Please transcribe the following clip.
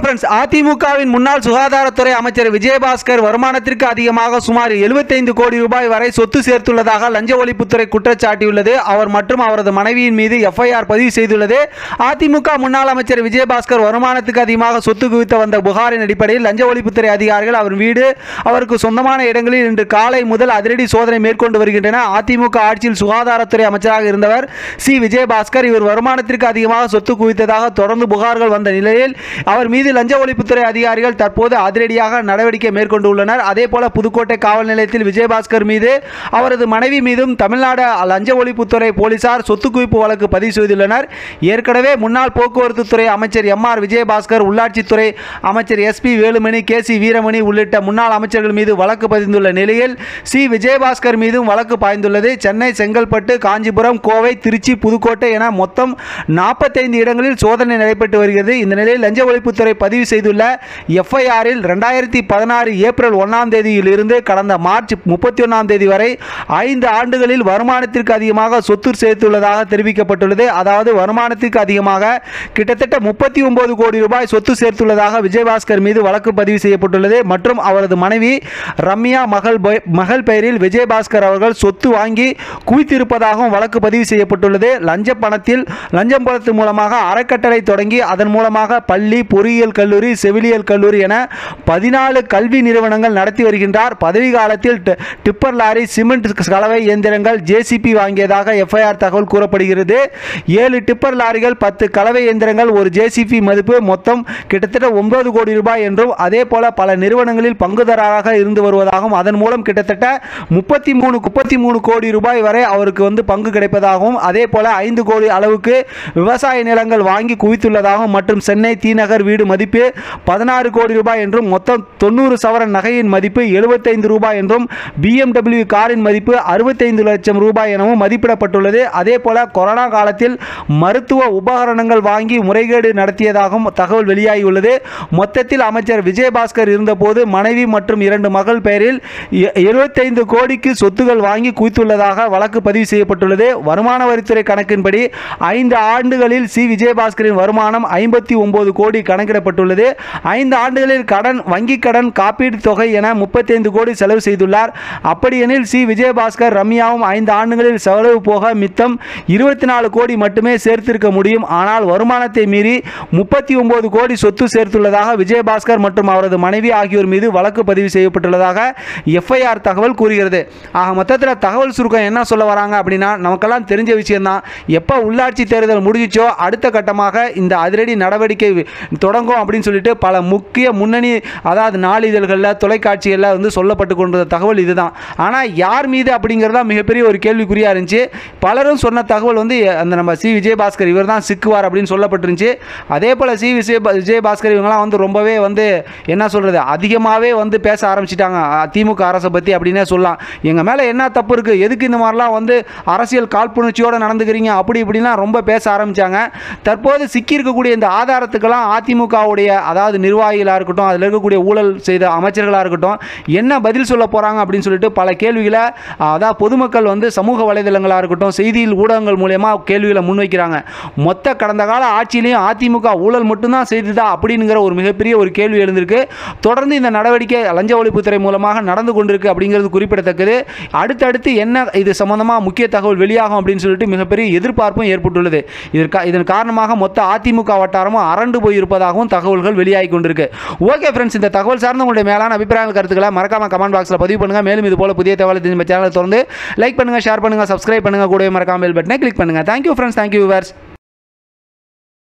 friends அதிமுகவின் முன்னாள் சுகாதாரத்துறை அமைச்சர் விஜயபாஸ்கர் வருமானத்திற்கு அதிகமாக சுமார் 75 கோடி ரூபாய் வரை சொத்து சேர்த்துள்ளதாக லஞ்ச ஒழிப்புத்துறை குற்றச்சாட்டியுள்ளது அவர் மற்றும் அவரது மனைவியின் மீது எஃப்ஐஆர் பதிவு செய்துள்ளது அதிமுக முன்னாள் அமைச்சர் விஜயபாஸ்கர் வருமானத்துக்கு அதிகமாக சொத்து குவித்து வந்த புகாரின் அடிப்படையில் லஞ்ச ஒழிப்புத்துறை அதிகாரிகள் அவர் வீடு அவருக்கு சொந்தமான இடங்களில் இன்று காலை முதல் அதிரடி சோதனை மேற்கொண்டு வருகின்றனர் அதிமுக ஆட்சியில் சுகாதாரத்துறை அமைச்சராக இருந்தவர் சி விஜயபாஸ்கர் இவர் வருமானத்திற்கு அதிகமாக சொத்து குவித்ததாக தொடர்ந்து புகார்கள் வந்த நிலையில் அவர் மீது லஞ்ச ஒழிப்புத்துறை அதிகாரிகள் தற்போது அதிரடியாக நடவடிக்கை மேற்கொண்டுள்ளனர் அதே போல புதுக்கோட்டை காவல் நிலையத்தில் விஜயபாஸ்கர் மீது அவரது மனைவி மீதும் தமிழ்நாடு லஞ்ச ஒழிப்புத்துறை போலீசார் சொத்து குவிப்பு வழக்கு பதிவு செய்துள்ளனர் ஏற்கனவே முன்னாள் போக்குவரத்து துறை அமைச்சர் எம் ஆர் விஜயபாஸ்கர் உள்ளாட்சித்துறை அமைச்சர் S P Velumani K C Veeramani உள்ளிட்ட முன்னாள் அமைச்சர்கள் மீது வழக்கு பதிந்துள்ள நிலையில் சி விஜயபாஸ்கர் மீதும் வழக்கு பாய்ந்துள்ளது சென்னை செங்கல்பட்டு காஞ்சிபுரம் கோவை திருச்சி புதுக்கோட்டை என மொத்தம் நாற்பத்தைந்து இடங்களில் சோதனை நடைபெற்று வருகிறது இந்த நிலையில் லஞ்ச ஒழிப்புத்துறை பதிவு செய்துள்ள எஃப்ஐஆரில் ரெண்டாயிரத்தி பதினாறு ஏப்ரல் ஒன்றாம் தேதியில் இருந்து கடந்த மார்ச் முப்பத்தி ஒன்றாம் தேதி வரை ஐந்து ஆண்டுகளில் வருமானத்திற்கு அதிகமாக சொத்து சேர்த்துள்ளதாக தெரிவிக்கப்பட்டுள்ளது அதாவது வருமானத்திற்கு அதிகமாக கிட்டத்தட்ட முப்பத்தி ஒன்பது கோடி ரூபாய் சொத்து சேர்த்துள்ளதாக விஜயபாஸ்கர் மீது வழக்கு பதிவு செய்யப்பட்டுள்ளது மற்றும் அவரது மனைவி ரம்யா மகள் பெ- மகள் பெயரில் விஜயபாஸ்கர் அவர்கள் சொத்து வாங்கி குவித்திருப்பதாகவும் வழக்கு பதிவு செய்யப்பட்டுள்ளது லஞ்ச பணத்தில் லஞ்சம் பணத்தின் மூலமாக அறக்கட்டளை தொடங்கி அதன் மூலமாக பள்ளி பொறியியல் கல்லூரி செவிலியல் கல்லூரி என பதினாலு கல்வி நிறுவனங்கள் நடத்தி வருகின்றார் பதவி காலத்தில் டி- டிப்பர் லாரி சிமெண்ட் கலவை இயந்திரங்கள் ஜேசிபி வாங்கியதாக எஃப்ஐஆர் தகவல் கூறப்படுகிறது ஏழு டிப்பர் லாரிகள் பத்து கலவை இயந்திரங்கள் ஒரு ஜேசிபி மதிப்பு மொத்தம் கிட்டத்தட்ட ஒன்பது கோடி ரூபாய் என்றும் அதே போல பல நிறுவனங்களில் பங்குதாரராக இருந்து வருவதாகவும் அதன் மூலம் கிட்டத்தட்ட முப்பத்தி மூணு முப்பத்தி மூணு கோடி ரூபாய் வரை அவருக்கு வந்து பங்கு கிடைப்பதாகவும் அதே போல ஐந்து கோடி அளவுக்கு விவசாய நிலங்கள் வாங்கி குவித்துள்ளதாகவும் மற்றும் சென்னை தீநகர் வீடு மதிப்பு பதினாறு கோடி ரூபாய் என்றும் மொத்தம் தொண்ணூறு சவரன் நகையின் மதிப்பு எழுபத்தைந்து ரூபாய் என்றும் பிஎம்டபிள்யூ காரின் மதிப்பு அறுபத்தைந்து லட்சம் ரூபாய் எனவும் மதிப்பிடப்பட்டுள்ளது அதே போல கொரோனா காலத்தில் மருத்துவ உபகரணங்கள் வாங்கி முறைகேடு நடத்தியதாகவும் தகவல் வெளியாகியுள்ளது மொத்தத்தில் அமைச்சர் விஜயபாஸ்கர் இருந்தபோது மனைவி மற்றும் இரண்டு மகள் பெயரில் இருபத்தைந்து கோடிக்கு சொத்துகள் வாங்கி குவித்துள்ளதாக வழக்கு பதிவு செய்யப்பட்டுள்ளது வருமான வரித்துறை கணக்கின்படி ஐந்து ஆண்டுகளில் சி விஜயபாஸ்கரின் வருமானம் ஐம்பத்தி ஒன்பது கோடி கணக்கிடப்பட்டுள்ளது ஐந்து ஆண்டுகளில் கடன் வங்கி கடன் காப்பீடு தொகை என முப்பத்தைந்து கோடி செலவு செய்துள்ளார் அப்படியெனில் சி விஜயபாஸ்கர் ரம்யாவும் ஐந்து ஆண்டுகளில் செலவு போக மித்தம் இருபத்தி நாலு கோடி மட்டுமே சேர்த்திருக்க முடியும் ஆனால் வருமானத்தை மீறி முப்பத்தி ஒன்பது கோடி சொத்து சேர்த்துள்ளதாக விஜயபாஸ்கர் மற்றும் அவரது மனைவி ஆகியோர் மீது வழக்கு பதிவு செய்யப்பட்டுள்ளதாக எஃப்ஐஆர் தகவல் கூறுகிறது ஆக மொத்தத்தில் தகவல் சுருக்கம் என்ன சொல்ல வராங்க அப்படின்னா நமக்கெல்லாம் தெரிஞ்ச விஷயம்தான் எப்போ உள்ளாட்சி தேர்தல் முடிஞ்சிச்சோ அடுத்த கட்டமாக இந்த அதிரடி நடவடிக்கை வி- தொடங்கும் அப்படின்னு சொல்லிட்டு பல முக்கிய முன்னணி அதாவது நாளிதழ்களில் தொலைக்காட்சிகளில் வந்து சொல்லப்பட்டு கொண்ட தகவல் இதுதான் ஆனால் யார் மீது அப்படிங்கிறது தான் மிகப்பெரிய ஒரு கேள்விக்குறியாக இருந்துச்சு பலரும் சொன்ன தகவல் வந்து அந்த நம்ம சி விஜயபாஸ்கர் இவர் தான் சிக்குவார் அப்படின்னு சொல்லப்பட்டிருந்துச்சு அதே போல் சி விஜய விஜயபாஸ்கர் இவங்கெல்லாம் வந்து ரொம்பவே வந்து என்ன சொல்கிறது அதிகமாகவே வந்து பேச ஆரம்பிச்சிட்டாங்க அ, திமுக அரசை பற்றி அப்படின்னே சொல்லலாம் எங்கள் மேலே என்ன தப்பு இருக்குது எதுக்கு இந்த மாதிரிலாம் வந்து அரசியல் காழ்ப்புணர்ச்சியோடு நடந்துக்கிறீங்க அப்படி இப்படிலாம் ரொம்ப பேச ஆரம்பித்தாங்க தற்போது சிக்கியிருக்கக்கூடிய இந்த ஆதாரத்துக்கெல்லாம் அதிமுகவுடைய அதாவது நிர்வாகிகளாக இருக்கட்டும் அதில் இருக்கக்கூடிய ஊழல் செய்த அமைச்சர்களாக இருக்கட்டும் என்ன பதில் சொல்ல போகிறாங்க அப்படின்னு சொல்லிட்டு பல கேள்விகளை அதாவது பொதுமக்கள் வந்து சமூக வலைதளங்களாக இருக்கட்டும் செய்தியில் ஊடகங்கள் மூலயமா கேள்விகளை முன்வைக்கிறாங்க மொத்த கடந்த கால ஆட்சியிலையும் அதிமுக ஊழல் மட்டும்தான் செய்ததா அப்படிங்கிற ஒரு மிகப்பெரிய ஒரு கேள்வி எழுந்திருக்கு தொடர்ந்து இந்த நடவடிக்கை லஞ்ச ஒழிப்புத்துறை மூலமாக நடந்து கொண்டிருக்கு அப்படிங்கிறது குறிப்பிடத்தக்கது அடுத்தடுத்து என்ன இது சம்பந்தமாக முக்கிய தகவல் வெளியாகும் அப்படின்னு சொல்லிட்டு மிகப்பெரிய எதிர்பார்ப்பும் ஏற்பட்டுள்ளது இதற்கா இதன் காரணமாக மொத்த அதிமுக வட்டாரமும் அரண்டு போயிருப்பதாகவும் தகவல்கள் வெளியாகி கொண்டிருக்கு ஓகே ஃப்ரெண்ட்ஸ் இந்த தகவல் சார்ந்த உங்களுடைய மேலான அபிப்பிராயங்கள் கருத்துக்களை மறக்காம கமெண்ட் பாக்ஸில் பதிவு பண்ணுங்க மேலும் இது போல புதிய தகவல் தெரிஞ்ச சேனலை தொடர்ந்து லைக் பண்ணுங்க ஷேர் பண்ணுங்க சப்ஸ்கிரைப் பண்ணுங்க கூடவே மறக்காம பெல் பட்டனை கிளிக் பண்ணுங்க தேங்க்யூ ஃப்ரெண்ட்ஸ் தேங்க்யூ விவர்ஸ்